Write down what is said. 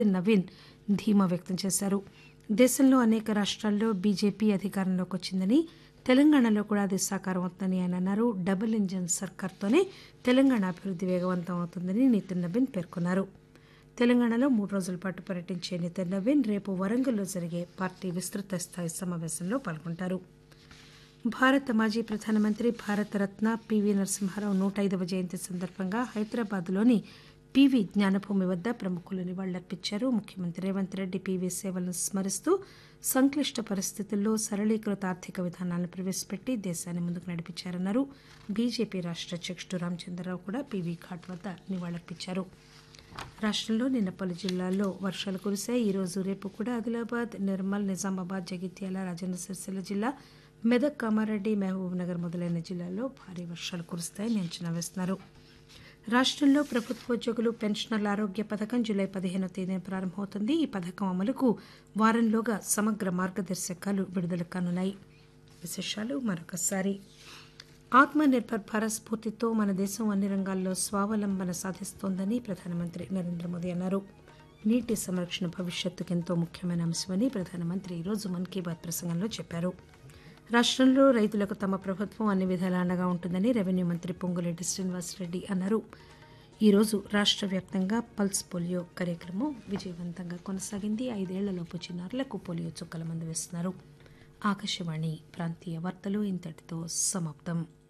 నవీన్ ధీమా వ్యక్తం చేశారు దేశంలో అనేక రాష్ట్రాల్లో బీజేపీ అధికారంలోకి వచ్చిందని తెలంగాణలో కూడా అది సాకారం అవుతుందని ఆయన అన్నారు డబుల్ ఇంజన్ సర్కార్తోనే తెలంగాణ అభివృద్ధి వేగవంతం అవుతుందని నితిన్ నవీన్ పేర్కొన్నారు తెలంగాణలో మూడు రోజుల పాటు పర్యటించే నితిన్ నవీన్ రేపు వరంగల్లో జరిగే పార్టీ విస్తృత స్థాయి సమావేశంలో పాల్గొంటారు భారత మాజీ ప్రధానమంత్రి భారతరత్న పివి నరసింహారావు నూట ఐదవ జయంతి సందర్భంగా హైదరాబాద్లోని పివి జ్ఞానభూమి వద్ద ప్రముఖులు నివాళులర్పించారు ముఖ్యమంత్రి రేవంత్ రెడ్డి పివి సేవలను స్మరిస్తూ సంక్లిష్ట పరిస్థితుల్లో సరళీకృత ఆర్థిక విధానాలను ప్రవేశపెట్టి దేశాన్ని ముందుకు నడిపించారన్నారు బీజేపీ రాష్ట్ర అధ్యక్షుడు రామచంద్రరావు కూడా పివి ఘాట్ వద్ద నివాళులర్పించారు రాష్టంలో నిన్న పలు జిల్లాల్లో వర్షాలు కురిశాయి ఈ రోజు రేపు కూడా ఆదిలాబాద్ నిర్మల్ నిజామాబాద్ జగిత్యాల రాజన్న సిరిసిల్ల జిల్లా మెదక్ కామారెడ్డి మహబూబ్ నగర్ మొదలైన జిల్లాల్లో భారీ వర్షాలు కురుస్తాయని అంచనా వేస్తున్నారు రాష్టంలో ప్రభుత్వోద్యోగులు పెన్షనర్ల ఆరోగ్య పథకం జూలై పదిహేనో తేదీన ప్రారంభమవుతుంది ఈ పథకం అమలుకు వారంలోగా సమగ్ర మార్గదర్శకాలు విడుదల కానున్నాయి విశేషాలు మరొకసారి ఆత్మ నిర్భర్ భారత్ స్ఫూర్తితో మన దేశం అన్ని రంగాల్లో స్వావలంబన సాధిస్తోందని ప్రధానమంత్రి నరేంద్ర మోదీ అన్నారు నీటి సంరక్షణ భవిష్యత్తుకు ఎంతో ముఖ్యమైన అంశమని ప్రధానమంత్రి ఈరోజు మన్ కీ బాత్ ప్రసంగంలో చెప్పారు రాష్టంలో రైతులకు తమ ప్రభుత్వం అన్ని విధాలా అండగా ఉంటుందని రెవెన్యూ మంత్రి పొంగులేటి శ్రీనివాసరెడ్డి అన్నారు ఈరోజు రాష్ట్ర వ్యాప్తంగా పల్స్ పోలియో కార్యక్రమం విజయవంతంగా కొనసాగింది ఐదేళ్లలోపు చిన్నారులకు పోలియో చుక్కల మందు వేస్తున్నారు ఆకాశవాణి ప్రాంతీయ వార్తలు ఇంతటితో సమాప్తం